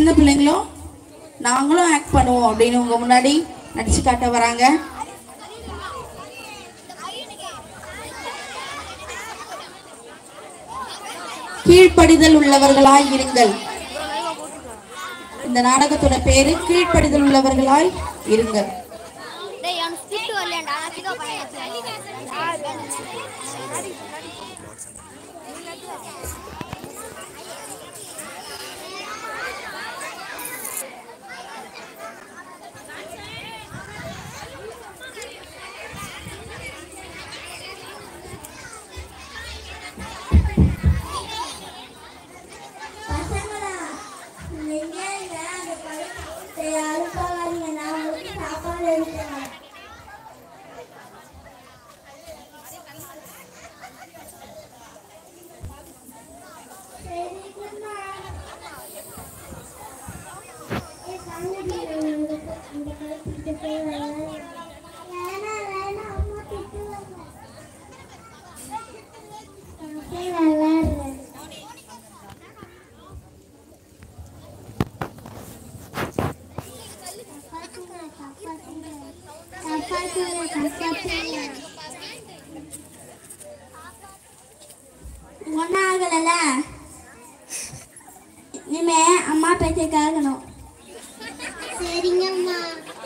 சின்ன பிள்ளைங்களும் நாங்களும் ஆக்ட் பண்ணுவோம் அப்படின்னு உங்க முன்னாடி நடிச்சு காட்ட வராங்க கீழ்ப்படிதல் உள்ளவர்களாய் இருங்கள் இந்த நாடகத்தோட பேரு கீழ்ப்படிதல் உள்ளவர்களாய் இருங்கள் டேய் அவன் ஸ்கிரிப்ட் வரலடா நான் சிக்கா பண்ணேன் பசங்களா நீங்க இந்த அந்த பழத்தை அழுப்பாதீங்க நான் உங்களுக்கு சாப்பாடு எடுத்துறேன் விளையாடுறேன் ஒன்னாகல இனிமே அம்மா பேச்சை கேட்கணும் சரிங்கம்மா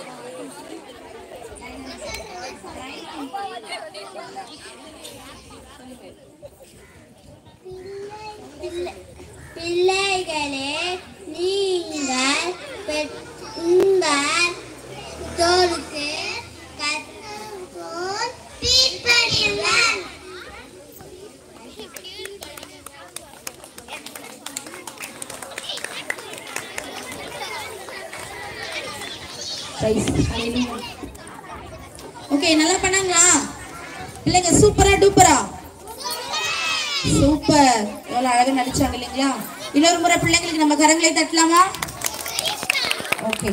பிள்ளைகளே நீங்கள் பெற்- உங்கள் தோளுக்கு கத்தம் போல் கீழ்ப்படியுங்கள் ஓகே நல்லா பண்ணாங்களா பிள்ளைங்க சூப்பரா டூப்பரா சூப்பர் எவ்வளவு அழகா நடிச்சாங்க இல்லைங்களா இன்னொரு முறை பிள்ளைங்களுக்கு நம்ம கரங்களை தட்டலாமா ஓகே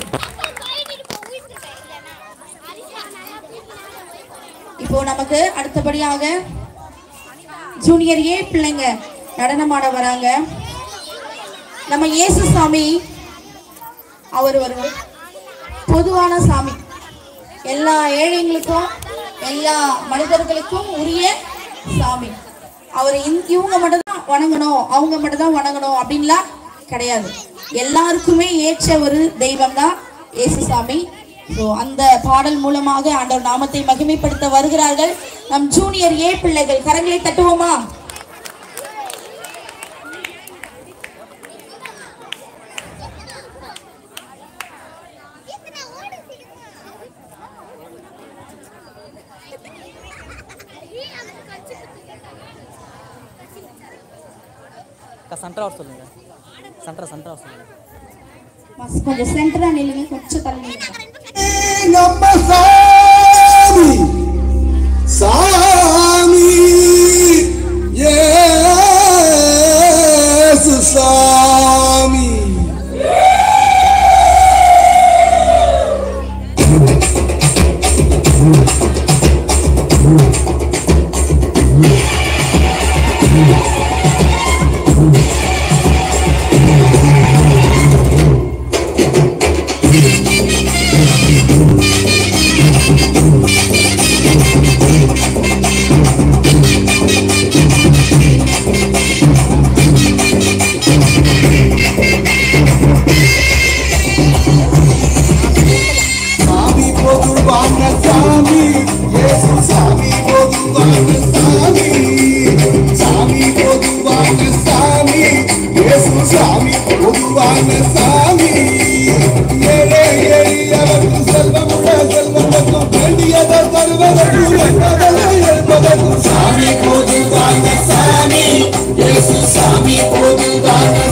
இப்போ நமக்கு அடுத்தபடியாக ஜூனியர் ஏ பிள்ளைங்க நடனமாட வராங்க நம்ம இயேசு சாமி அவர் ஒரு பொதுவான சாமி எல்லா ஏழைங்களுக்கும் எல்லா மனிதர்களுக்கும் உரிய சாமி அவர் இவங்க மட்டும் தான் வணங்கணும் அவங்க மட்டும் தான் வணங்கணும் அப்படின்லாம் கிடையாது எல்லாருக்குமே ஏற்ற ஒரு தெய்வம் தான் இயேசுசாமி ஸோ அந்த பாடல் மூலமாக ஆண்டவர் நாமத்தை மகிமைப்படுத்த வருகிறார்கள் நம் ஜூனியர் ஏ பிள்ளைகள் கரங்களை தட்டுவோமா அக்கா சென்டர் அவர் சொல்லுங்க சென்டர் சென்டர் அவர் சொல்லுங்க மஸ் கொஞ்சம் சென்டரா நில்லுங்க கொஞ்சம் தள்ளி நில்லுங்க. நம்ம சாமி சாமி ஏசு சாமி சாமி பொதுவான சாமி ஏசு சாமி பொதுவான சாமி சாமி பொதுவான சாமி ஏசு சாமி பொதுவான சாமி ஏழை எளியவர்க்கும் செல்வமுள்ள செல்வனுக்கும் வேண்டியதை தருவதற்கும் என்பதை என்பதற்கும் சாமி பொதுவான சாமி ஏசு சாமி பொதுவான